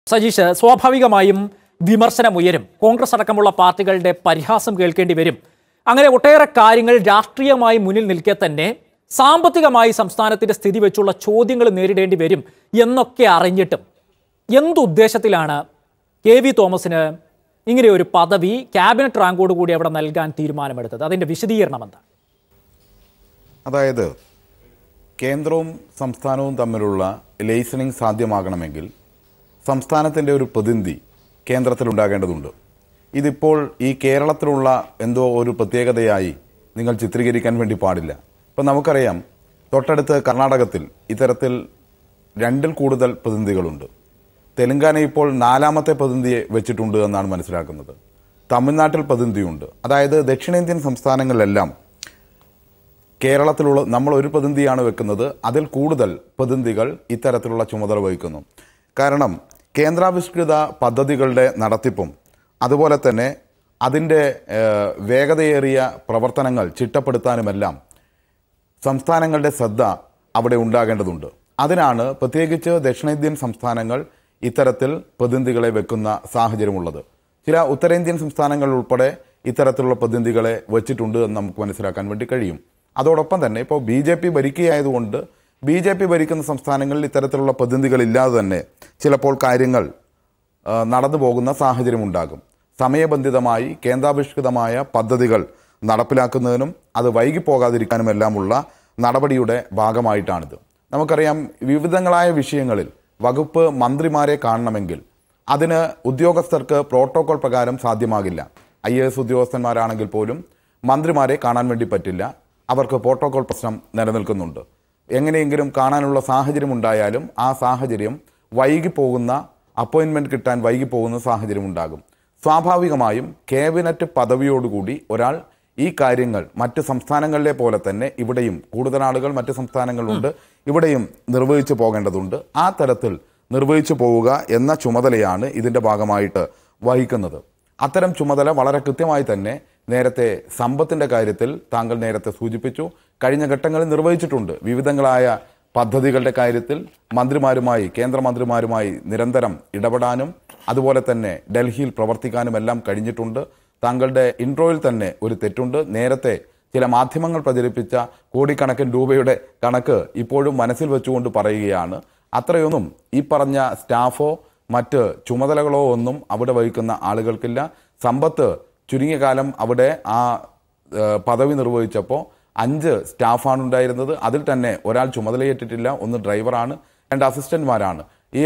സജീഷ് സ്വാഭാവികമായും വിമർശനമുയരും കോൺഗ്രസ് അടക്കമുള്ള പാർട്ടികളുടെ പരിഹാസം കേൾക്കേണ്ടി വരും അങ്ങനെ ഒട്ടേറെ കാര്യങ്ങൾ രാഷ്ട്രീയമായി മുന്നിൽ നിൽക്കെ തന്നെ സാമ്പത്തികമായി സംസ്ഥാനത്തിന്റെ സ്ഥിതി വെച്ചുള്ള ചോദ്യങ്ങൾ നേരിടേണ്ടി വരും എന്നൊക്കെ അറിഞ്ഞിട്ടും എന്തുദ്ദേശത്തിലാണ് കെ വി തോമസിന് ഇങ്ങനെ ഒരു പദവി ക്യാബിനറ്റ് റാങ്കോട് കൂടി അവിടെ നൽകാൻ തീരുമാനമെടുത്തത് അതിന്റെ വിശദീകരണം എന്താ അതായത് കേന്ദ്രവും സംസ്ഥാനവും തമ്മിലുള്ള ലൈസണിംഗ് സാധ്യമാകണമെങ്കിൽ സംസ്ഥാനത്തിൻ്റെ ഒരു പ്രതിനിധി കേന്ദ്രത്തിലുണ്ടാകേണ്ടതുണ്ട് ഇതിപ്പോൾ ഈ കേരളത്തിലുള്ള എന്തോ ഒരു പ്രത്യേകതയായി നിങ്ങൾ ചിത്രീകരിക്കാൻ വേണ്ടി പാടില്ല ഇപ്പം നമുക്കറിയാം തൊട്ടടുത്ത് കർണാടകത്തിൽ ഇത്തരത്തിൽ രണ്ടിൽ കൂടുതൽ പ്രതിനിധികളുണ്ട് തെലങ്കാന ഇപ്പോൾ നാലാമത്തെ പ്രതിനിധിയെ വെച്ചിട്ടുണ്ട് എന്നാണ് മനസ്സിലാക്കുന്നത് തമിഴ്നാട്ടിൽ പ്രതിനിധിയുണ്ട് അതായത് ദക്ഷിണേന്ത്യൻ സംസ്ഥാനങ്ങളിലെല്ലാം കേരളത്തിലുള്ള നമ്മൾ ഒരു പ്രതിനിധിയാണ് വെക്കുന്നത് അതിൽ കൂടുതൽ പ്രതിനിധികൾ ഇത്തരത്തിലുള്ള ചുമതല വഹിക്കുന്നു കാരണം കേന്ദ്രാവിഷ്കൃത പദ്ധതികളുടെ നടത്തിപ്പും അതുപോലെ തന്നെ അതിൻ്റെ ഏഹ്, വേഗതയേറിയ പ്രവർത്തനങ്ങൾ ചിട്ടപ്പെടുത്താനുമെല്ലാം സംസ്ഥാനങ്ങളുടെ ശ്രദ്ധ അവിടെ ഉണ്ടാകേണ്ടതുണ്ട് അതിനാണ് പ്രത്യേകിച്ച് ദക്ഷിണേന്ത്യൻ സംസ്ഥാനങ്ങൾ ഇത്തരത്തിൽ പ്രതിനിധികളെ വെക്കുന്ന സാഹചര്യമുള്ളത് ചില ഉത്തരേന്ത്യൻ സംസ്ഥാനങ്ങൾ ഉൾപ്പെടെ ഇത്തരത്തിലുള്ള പ്രതിനിധികളെ വെച്ചിട്ടുണ്ട് എന്ന് നമുക്ക് മനസ്സിലാക്കാൻ വേണ്ടി കഴിയും അതോടൊപ്പം തന്നെ ഇപ്പോൾ ബി ജെ പി ഭരിക്കുകയായതുകൊണ്ട് ബി ജെ പി ഭരിക്കുന്ന സംസ്ഥാനങ്ങളിൽ ഇത്തരത്തിലുള്ള പ്രതിനിധികളില്ലാതെ തന്നെ ചിലപ്പോൾ കാര്യങ്ങൾ ആ, നടന്നു പോകുന്ന സാഹചര്യമുണ്ടാകും സമയബന്ധിതമായി കേന്ദ്രാവിഷ്കൃതമായ പദ്ധതികൾ നടപ്പിലാക്കുന്നതിനും അത് വൈകിപ്പോകാതിരിക്കാനുമെല്ലാമുള്ള നടപടിയുടെ ഭാഗമായിട്ടാണിത് നമുക്കറിയാം വിവിധങ്ങളായ വിഷയങ്ങളിൽ വകുപ്പ് മന്ത്രിമാരെ കാണണമെങ്കിൽ അതിന് ഉദ്യോഗസ്ഥർക്ക് പ്രോട്ടോകോൾ പ്രകാരം സാധ്യമാകില്ല ഐ എ എസ് ഉദ്യോഗസ്ഥന്മാരാണെങ്കിൽ പോലും മന്ത്രിമാരെ കാണാൻ വേണ്ടി പറ്റില്ല അവർക്ക് പ്രോട്ടോകോൾ പ്രശ്നം നിലനിൽക്കുന്നുണ്ട് എങ്ങനെയെങ്കിലും കാണാനുള്ള സാഹചര്യം ഉണ്ടായാലും ആ സാഹചര്യം വൈകിപ്പോകുന്ന അപ്പോയിൻമെന്റ് കിട്ടാൻ വൈകിപ്പോകുന്ന സാഹചര്യം ഉണ്ടാകും സ്വാഭാവികമായും ക്യാബിനറ്റ് പദവിയോടുകൂടി ഒരാൾ ഈ കാര്യങ്ങൾ മറ്റ് സംസ്ഥാനങ്ങളിലെ പോലെ തന്നെ ഇവിടെയും കൂടുതൽ ആളുകൾ മറ്റ് സംസ്ഥാനങ്ങളിലുണ്ട് ഇവിടെയും നിർവഹിച്ചു പോകേണ്ടതുണ്ട് ആ തരത്തിൽ നിർവഹിച്ചു പോവുക എന്ന ചുമതലയാണ് ഇതിന്റെ ഭാഗമായിട്ട് വഹിക്കുന്നത് അത്തരം ചുമതല വളരെ കൃത്യമായി തന്നെ നേരത്തെ സമ്പത്തിന്റെ കാര്യത്തിൽ താങ്കൾ നേരത്തെ സൂചിപ്പിച്ചു കഴിഞ്ഞ ഘട്ടങ്ങളിൽ നിർവഹിച്ചിട്ടുണ്ട് വിവിധങ്ങളായ പദ്ധതികളുടെ കാര്യത്തിൽ മന്ത്രിമാരുമായി കേന്ദ്രമന്ത്രിമാരുമായി നിരന്തരം ഇടപെടാനും അതുപോലെ തന്നെ ഡൽഹിയിൽ പ്രവർത്തിക്കാനും എല്ലാം കഴിഞ്ഞിട്ടുണ്ട് താങ്കളുടെ ഇൻട്രോയിൽ തന്നെ ഒരു തെറ്റുണ്ട് നേരത്തെ ചില മാധ്യമങ്ങൾ പ്രചരിപ്പിച്ച കോടിക്കണക്കിന് രൂപയുടെ കണക്ക് ഇപ്പോഴും മനസ്സിൽ വെച്ചുകൊണ്ട് പറയുകയാണ് അത്രയൊന്നും ഈ പറഞ്ഞ സ്റ്റാഫോ മറ്റ് ചുമതലകളോ ഒന്നും അവിടെ വഹിക്കുന്ന ആളുകൾക്കില്ല സമ്പത്ത് ചുരുങ്ങിയ കാലം അവിടെ ആ ഏഹ്, പദവി നിർവഹിച്ചപ്പോൾ അഞ്ച് സ്റ്റാഫാണ് ഉണ്ടായിരുന്നത് അതിൽ തന്നെ ഒരാൾ ചുമതലയേറ്റിട്ടില്ല ഒന്ന് ഡ്രൈവറാണ് രണ്ട് അസിസ്റ്റന്റ്മാരാണ് ഈ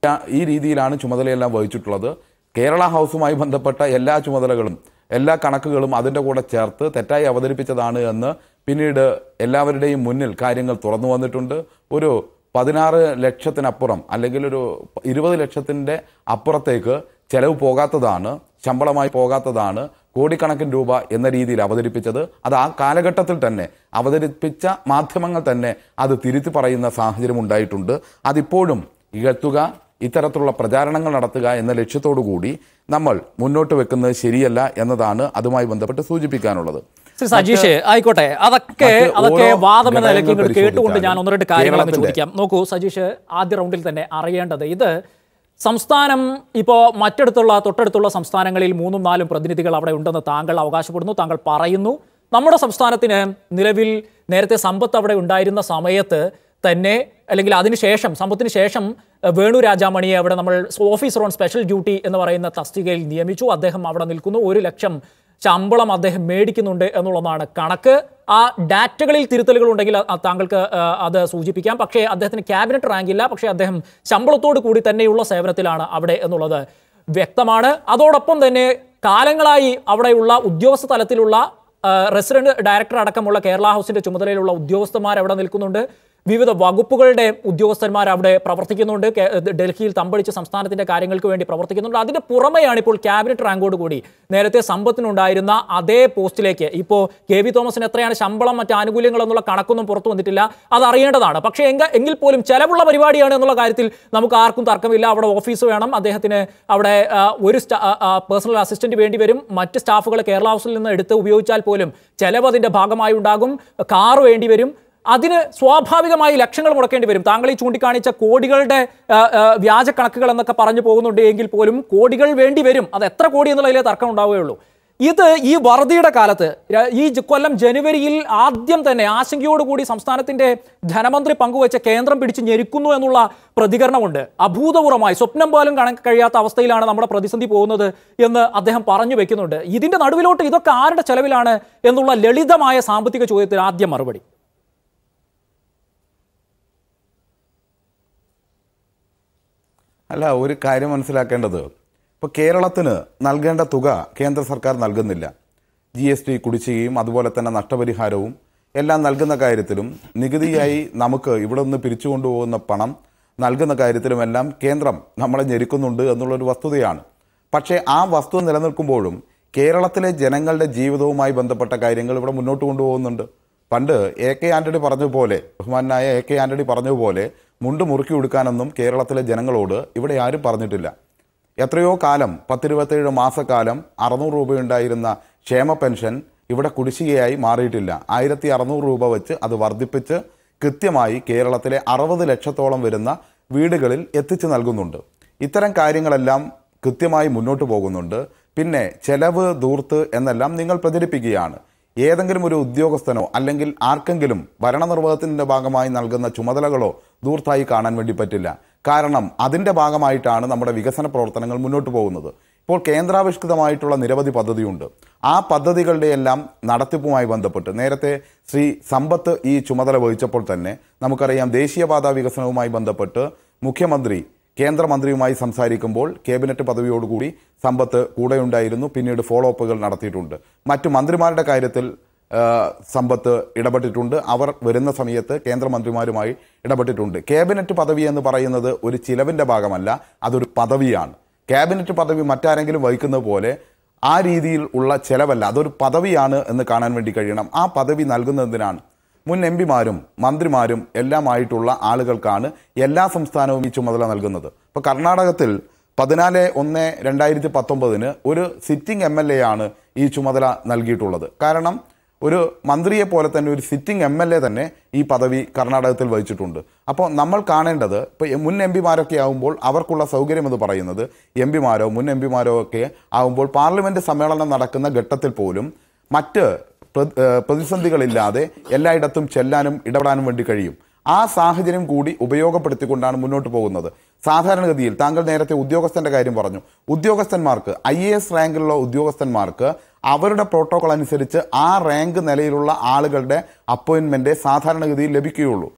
ഈ രീതിയിലാണ് ചുമതലയെല്ലാം വഹിച്ചിട്ടുള്ളത് കേരള ഹൗസുമായി ബന്ധപ്പെട്ട എല്ലാ ചുമതലകളും എല്ലാ കണക്കുകളും അതിൻ്റെ കൂടെ ചേർത്ത് തെറ്റായി അവതരിപ്പിച്ചതാണ് എന്ന് പിന്നീട് എല്ലാവരുടെയും മുന്നിൽ കാര്യങ്ങൾ തുറന്നു വന്നിട്ടുണ്ട് ഒരു പതിനാറ് ലക്ഷത്തിനപ്പുറം അല്ലെങ്കിൽ ഒരു ഇരുപത് ലക്ഷത്തിൻ്റെ അപ്പുറത്തേക്ക് ചെലവ് പോകാത്തതാണ് ശമ്പളമായി പോകാത്തതാണ് കോടിക്കണക്കിന് രൂപ എന്ന രീതിയിൽ അവതരിപ്പിച്ചത് അത് ആ കാലഘട്ടത്തിൽ തന്നെ അവതരിപ്പിച്ച മാധ്യമങ്ങൾ തന്നെ അത് തിരുത്തി പറയുന്ന സാഹചര്യം ഉണ്ടായിട്ടുണ്ട് അതിപ്പോഴും ഇകഴ്ത്തുക ഇത്തരത്തിലുള്ള പ്രചാരണങ്ങൾ നടത്തുക എന്ന ലക്ഷ്യത്തോടു കൂടി നമ്മൾ മുന്നോട്ട് വെക്കുന്നത് ശരിയല്ല എന്നതാണ് അതുമായി ബന്ധപ്പെട്ട് സൂചിപ്പിക്കാനുള്ളത് ശ്രീ സജീഷ് ആയിക്കോട്ടെ അതൊക്കെ മറ്റ് അതൊക്കെ ഓരോ വാദം എന്ന നിലയ്ക്ക് ഘടകങ്ങൾ ഇങ്ങോട്ട് കേട്ടുകൊണ്ട് ഞാൻ ഒന്ന് രണ്ട് കാര്യങ്ങൾ അങ്ങ് കേരളത്തിന്റെ- ചോദിക്കാം നോക്കൂ സജീഷ് ആദ്യ റൗണ്ടിൽ തന്നെ അറിയേണ്ടത് ഇത് സംസ്ഥാനം ഇപ്പോൾ മറ്റടുത്തുള്ള തൊട്ടടുത്തുള്ള സംസ്ഥാനങ്ങളിൽ മൂന്നും നാലും പ്രതിനിധികൾ അവിടെ ഉണ്ടെന്ന് താങ്കൾ അവകാശപ്പെടുന്നു താങ്കൾ പറയുന്നു നമ്മുടെ സംസ്ഥാനത്തിന് നിലവിൽ നേരത്തെ സമ്പത്ത് അവിടെ ഉണ്ടായിരുന്ന സമയത്ത് തന്നെ അല്ലെങ്കിൽ അതിനുശേഷം സമ്പത്തിന് ശേഷം ഏഹ്, വേണു രാജാമണിയെ അവിടെ നമ്മൾ ഓഫീസർ ഓൺ സ്പെഷ്യൽ ഡ്യൂട്ടി എന്ന് പറയുന്ന തസ്തികയിൽ നിയമിച്ചു അദ്ദേഹം അവിടെ നിൽക്കുന്നു ഒരു ലക്ഷം ശമ്പളം അദ്ദേഹം മേടിക്കുന്നുണ്ട് എന്നുള്ളതാണ് കണക്ക് ആ ഡാറ്റകളിൽ തിരുത്തലുകൾ ഉണ്ടെങ്കിൽ അ- താങ്കൾക്ക് ആ, അത് സൂചിപ്പിക്കാം പക്ഷേ അദ്ദേഹത്തിന് ക്യാബിനറ്റ് റാങ്ക് ഇല്ല പക്ഷേ അദ്ദേഹം ശമ്പളത്തോട് കൂടി തന്നെയുള്ള സേവനത്തിലാണ് അവിടെ എന്നുള്ളത് വ്യക്തമാണ് അതോടൊപ്പം തന്നെ കാലങ്ങളായി അവിടെയുള്ള ഉദ്യോഗസ്ഥ തലത്തിലുള്ള ആ, റെസിഡന്റ് ഡയറക്ടർ അടക്കമുള്ള കേരള ഹൗസിന്റെ ചുമതലയിലുള്ള ഉദ്യോഗസ്ഥന്മാർ അവിടെ നിൽക്കുന്നുണ്ട് വിവിധ വകുപ്പുകളുടെ ഉദ്യോഗസ്ഥന്മാർ അവിടെ പ്രവർത്തിക്കുന്നുണ്ട് കേ- ഡൽഹിയിൽ തമ്പടിച്ച് സംസ്ഥാനത്തിന്റെ കാര്യങ്ങൾക്ക് വേണ്ടി പ്രവർത്തിക്കുന്നുണ്ട് അതിന് പുറമെയാണ് ഇപ്പോൾ ക്യാബിനറ്റ് റാങ്കോട് കൂടി നേരത്തെ സമ്പത്തിനുണ്ടായിരുന്ന അതേ പോസ്റ്റിലേക്ക് ഇപ്പോൾ കെ വി തോമസിന് എത്രയാണ് ശമ്പളം മറ്റ് ആനുകൂല്യങ്ങൾ എന്നുള്ള കണക്കൊന്നും പുറത്തു വന്നിട്ടില്ല അത് അറിയേണ്ടതാണ് പക്ഷേ എങ്ക എങ്കിൽ പോലും ചെലവുള്ള പരിപാടിയാണ് എന്നുള്ള കാര്യത്തിൽ നമുക്ക് ആർക്കും തർക്കമില്ല അവിടെ ഓഫീസ് വേണം അദ്ദേഹത്തിന് അവിടെ ആ, ഒരു പേഴ്സണൽ അസിസ്റ്റന്റ് വേണ്ടി വരും മറ്റ് സ്റ്റാഫുകൾ കേരള ഹൗസിൽ നിന്ന് എടുത്ത് ഉപയോഗിച്ചാൽ പോലും ചെലവ് അതിന്റെ ഭാഗമായി ഉണ്ടാകും കാർ വേണ്ടി വരും അതിന് സ്വാഭാവികമായി ലക്ഷങ്ങൾ മുടക്കേണ്ടി വരും താങ്കൾ ഈ ചൂണ്ടിക്കാണിച്ച കോടികളുടെ ആ, ആ, വ്യാജ കണക്കുകൾ എന്നൊക്കെ പറഞ്ഞു പോകുന്നുണ്ട് എങ്കിൽ പോലും കോടികൾ വേണ്ടി വരും അത് എത്ര കോടി എന്നുള്ളതിലെ തർക്കം ഉണ്ടാവുകയുള്ളൂ ഇത് ഈ വറുതിയുടെ കാലത്ത് ര- ഈ ജ- കൊല്ലം ജനുവരിയിൽ ആദ്യം തന്നെ ആശങ്കയോടുകൂടി സംസ്ഥാനത്തിന്റെ ധനമന്ത്രി പങ്കുവച്ച കേന്ദ്രം പിടിച്ച് ഞെരുക്കുന്നു എന്നുള്ള പ്രതികരണമുണ്ട് അഭൂതപൂർവമായി സ്വപ്നം പോലും കാണാൻ കഴിയാത്ത അവസ്ഥയിലാണ് നമ്മുടെ പ്രതിസന്ധി പോകുന്നത് എന്ന് അദ്ദേഹം പറഞ്ഞു വെക്കുന്നുണ്ട് ഇതിന്റെ നടുവിലോട്ട് ഇതൊക്കെ ആരുടെ ചെലവിലാണ് എന്നുള്ള ലളിതമായ സാമ്പത്തിക ചോദ്യത്തിന് ആദ്യം മറുപടി അല്ല ഒരു കാര്യം മനസ്സിലാക്കേണ്ടത് ഇപ്പോൾ കേരളത്തിന് നൽകേണ്ട തുക കേന്ദ്ര സർക്കാർ നൽകുന്നില്ല ജി എസ് ടി കുടിശ്ശികയും അതുപോലെ തന്നെ നഷ്ടപരിഹാരവും എല്ലാം നൽകുന്ന കാര്യത്തിലും നികുതിയായി നമുക്ക് ഇവിടെ നിന്ന് പിരിച്ചുകൊണ്ടുപോകുന്ന പണം നൽകുന്ന കാര്യത്തിലുമെല്ലാം കേന്ദ്രം നമ്മളെ ഞെരുക്കുന്നുണ്ട് എന്നുള്ളൊരു വസ്തുതയാണ് പക്ഷേ ആ വസ്തു നിലനിൽക്കുമ്പോഴും കേരളത്തിലെ ജനങ്ങളുടെ ജീവിതവുമായി ബന്ധപ്പെട്ട കാര്യങ്ങൾ ഇവിടെ മുന്നോട്ട് കൊണ്ടുപോകുന്നുണ്ട് പണ്ട് എ കെ ആന്റണി പറഞ്ഞതുപോലെ ബഹുമാനായ എ കെ ആന്റണി പറഞ്ഞതുപോലെ മുണ്ട് മുറുക്കി കൊടുക്കാനൊന്നും കേരളത്തിലെ ജനങ്ങളോട് ഇവിടെ ആരും പറഞ്ഞിട്ടില്ല എത്രയോ കാലം പത്തിരുപത്തേഴ് മാസക്കാലം അറുന്നൂറ് രൂപയുണ്ടായിരുന്ന ക്ഷേമ പെൻഷൻ ഇവിടെ കുടിശ്ശികയായി മാറിയിട്ടില്ല ആയിരത്തി അറുന്നൂറ് രൂപ വെച്ച് അത് വർദ്ധിപ്പിച്ച് കൃത്യമായി കേരളത്തിലെ അറുപത് ലക്ഷത്തോളം വരുന്ന വീടുകളിൽ എത്തിച്ചു നൽകുന്നുണ്ട് ഇത്തരം കാര്യങ്ങളെല്ലാം കൃത്യമായി മുന്നോട്ട് പോകുന്നുണ്ട് പിന്നെ ചെലവ് ദൂർത്ത് എന്നെല്ലാം നിങ്ങൾ പ്രചരിപ്പിക്കുകയാണ് ഏതെങ്കിലും ഒരു ഉദ്യോഗസ്ഥനോ അല്ലെങ്കിൽ ആർക്കെങ്കിലും ഭരണനിർവഹണത്തിന്റെ ഭാഗമായി നൽകുന്ന ചുമതലകളോ ദൂർത്തായി കാണാൻ വേണ്ടി പറ്റില്ല കാരണം അതിന്റെ ഭാഗമായിട്ടാണ് നമ്മുടെ വികസന പ്രവർത്തനങ്ങൾ മുന്നോട്ട് പോകുന്നത് ഇപ്പോൾ കേന്ദ്രാവിഷ്കൃതമായിട്ടുള്ള നിരവധി പദ്ധതിയുണ്ട് ആ പദ്ധതികളുടെ എല്ലാം നടത്തിപ്പുമായി ബന്ധപ്പെട്ട് നേരത്തെ ശ്രീ സമ്പത്ത് ഈ ചുമതല വഹിച്ചപ്പോൾ തന്നെ നമുക്കറിയാം ദേശീയപാത വികസനവുമായി ബന്ധപ്പെട്ട് മുഖ്യമന്ത്രി കേന്ദ്രമന്ത്രിയുമായി സംസാരിക്കുമ്പോൾ കേബിനറ്റ് പദവിയോടുകൂടി സമ്പത്ത് കൂടെയുണ്ടായിരുന്നു പിന്നീട് ഫോളോ അപ്പുകൾ നടത്തിയിട്ടുണ്ട് മറ്റു മന്ത്രിമാരുടെ കാര്യത്തിൽ ആ, സമ്പത്ത് ഇടപെട്ടിട്ടുണ്ട് അവർ വരുന്ന സമയത്ത് കേന്ദ്രമന്ത്രിമാരുമായി ഇടപെട്ടിട്ടുണ്ട് കേബിനറ്റ് പദവി എന്ന് പറയുന്നത് ഒരു ചിലവിന്റെ ഭാഗമല്ല അതൊരു പദവിയാണ് ക്യാബിനറ്റ് പദവി മറ്റാരെങ്കിലും വഹിക്കുന്നത് പോലെ ആ രീതിയിൽ ഉള്ള ചെലവല്ല അതൊരു പദവിയാണ് എന്ന് കാണാൻ വേണ്ടി കഴിയണം ആ പദവി നൽകുന്നതിനാണ് മുൻ എം പിമാരും മന്ത്രിമാരും എല്ലാമായിട്ടുള്ള ആളുകൾക്കാണ് എല്ലാ സംസ്ഥാനവും ഈ ചുമതല നൽകുന്നത് ഇപ്പോൾ കർണാടകത്തിൽ പതിനാല് ഒന്ന് രണ്ടായിരത്തി പത്തൊമ്പതിന് ഒരു സിറ്റിംഗ് എം എൽ എ ആണ് ഈ ചുമതല നൽകിയിട്ടുള്ളത് കാരണം ഒരു മന്ത്രിയെ പോലെ തന്നെ ഒരു സിറ്റിംഗ് എം എൽ എ തന്നെ ഈ പദവി കർണാടകത്തിൽ വഹിച്ചിട്ടുണ്ട് അപ്പോൾ നമ്മൾ കാണേണ്ടത് ഇപ്പോൾ മുൻ എം പിമാരൊക്കെ ആകുമ്പോൾ അവർക്കുള്ള സൗകര്യം എന്ന് പറയുന്നത് എം പിമാരോ മുൻ എം പിമാരോ ഒക്കെ ആകുമ്പോൾ പാർലമെന്റ് സമ്മേളനം നടക്കുന്ന ഘട്ടത്തിൽ പോലും മറ്റ് പ്ര- ഏഹ് പ്രതിസന്ധികളില്ലാതെ എല്ലായിടത്തും ചെല്ലാനും ഇടപെടാനും വേണ്ടി കഴിയും ആ സാഹചര്യം കൂടി ഉപയോഗപ്പെടുത്തിക്കൊണ്ടാണ് മുന്നോട്ട് പോകുന്നത് സാധാരണഗതിയിൽ താങ്കൾ നേരത്തെ ഉദ്യോഗസ്ഥന്റെ കാര്യം പറഞ്ഞു ഉദ്യോഗസ്ഥന്മാർക്ക് ഐ എ എസ് റാങ്കിലുള്ള ഉദ്യോഗസ്ഥന്മാർക്ക് അവരുടെ പ്രോട്ടോകോൾ അനുസരിച്ച് ആ റാങ്ക് നിലയിലുള്ള ആളുകളുടെ അപ്പോയിന്റ്മെന്റ് സാധാരണഗതിയിൽ ലഭിക്കുകയുള്ളൂ